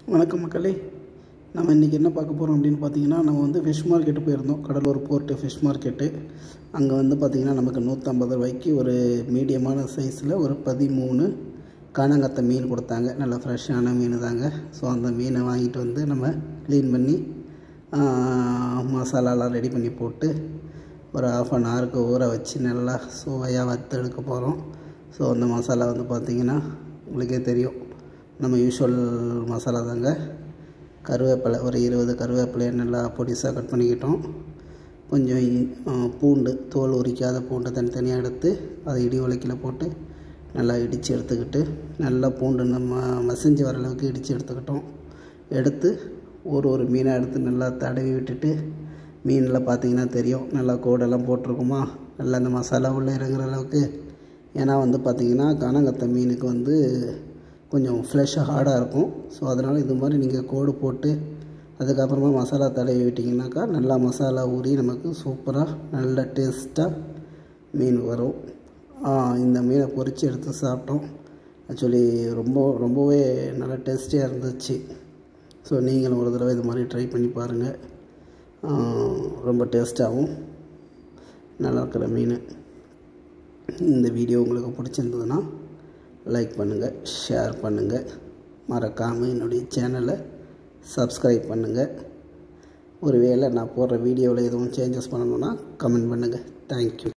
வணக்கம் மக்களே நம்ம இன்றைக்கி என்ன பார்க்க போகிறோம் அப்படின்னு பார்த்தீங்கன்னா நம்ம வந்து ஃபிஷ் மார்க்கெட்டு போயிருந்தோம் கடலூர் போர்ட்டு ஃபிஷ் மார்க்கெட்டு அங்கே வந்து பார்த்திங்கன்னா நமக்கு நூற்றம்பது ரூபாய்க்கு ஒரு மீடியமான சைஸில் ஒரு பதிமூணு காணங்கத்தை மீன் கொடுத்தாங்க நல்லா ஃப்ரெஷ்ஷான மீன் தாங்க ஸோ அந்த மீனை வாங்கிட்டு வந்து நம்ம க்ளீன் பண்ணி ஆ, மசாலாலாம் ரெடி பண்ணி போட்டு ஒரு ஆஃப் அன் ஹவருக்கு ஊற வச்சு நல்லா சுவையாக வறுத்து எடுக்க போகிறோம் ஸோ அந்த மசாலா வந்து பார்த்திங்கன்னா உங்களுக்கே தெரியும் நம்ம யூஷுவல் மசாலா தாங்க கருவேப்பிலை ஒரு இருபது கருவேப்பிலையை நல்லா பொடிசாக கட் பண்ணிக்கிட்டோம் கொஞ்சம் இ- ஆ, பூண்டு தோல் உரிக்காத பூண்டை தனித்தனியாக எடுத்து அதை இடி உலக்கில் போட்டு நல்லா இடித்து எடுத்துக்கிட்டு நல்லா பூண்டு நம்ம மசிஞ்சு வர அளவுக்கு இடித்து எடுத்துக்கிட்டோம் எடுத்து ஒரு ஒரு மீனாக எடுத்து நல்லா தடவி விட்டுட்டு மீனில் பார்த்தீங்கன்னா தெரியும் நல்லா கோடெல்லாம் போட்டிருக்குமா நல்லா அந்த மசாலா உள்ளே இறங்குற அளவுக்கு ஏன்னா வந்து பார்த்திங்கன்னா கனகத்த மீனுக்கு வந்து கொஞ்சம் ஃப்ளஷ் ஹார்டாக இருக்கும் ஸோ அதனால் இது மாதிரி நீங்கள் கோடு போட்டு அதுக்கப்புறமா மசாலா தடவி விட்டிங்கனாக்கா நல்லா மசாலா ஊறி நமக்கு சூப்பராக நல்ல டேஸ்ட்டாக மீன் வரும் ஆ, இந்த மீனை பொரித்து எடுத்து சாப்பிட்டோம் ஆக்சுவலி ரொம்ப ரொம்பவே நல்லா டேஸ்டியாக இருந்துச்சு ஸோ நீங்களும் ஒரு தடவை இது மாதிரி ட்ரை பண்ணி பாருங்கள் ஆ, ரொம்ப டேஸ்ட்டாகவும் நல்லா இருக்கிற மீன் இந்த வீடியோ உங்களுக்கு பிடிச்சிருந்ததுன்னா லைக் பண்ணுங்கள் ஷேர் பண்ணுங்கள் மறக்காமல் என்னுடைய சேனலை சப்ஸ்கிரைப் பண்ணுங்கள் ஒருவேளை நான் போடுற வீடியோவில் எதுவும் சேஞ்சஸ் பண்ணணுன்னா கமெண்ட் பண்ணுங்கள் தேங்க்யூ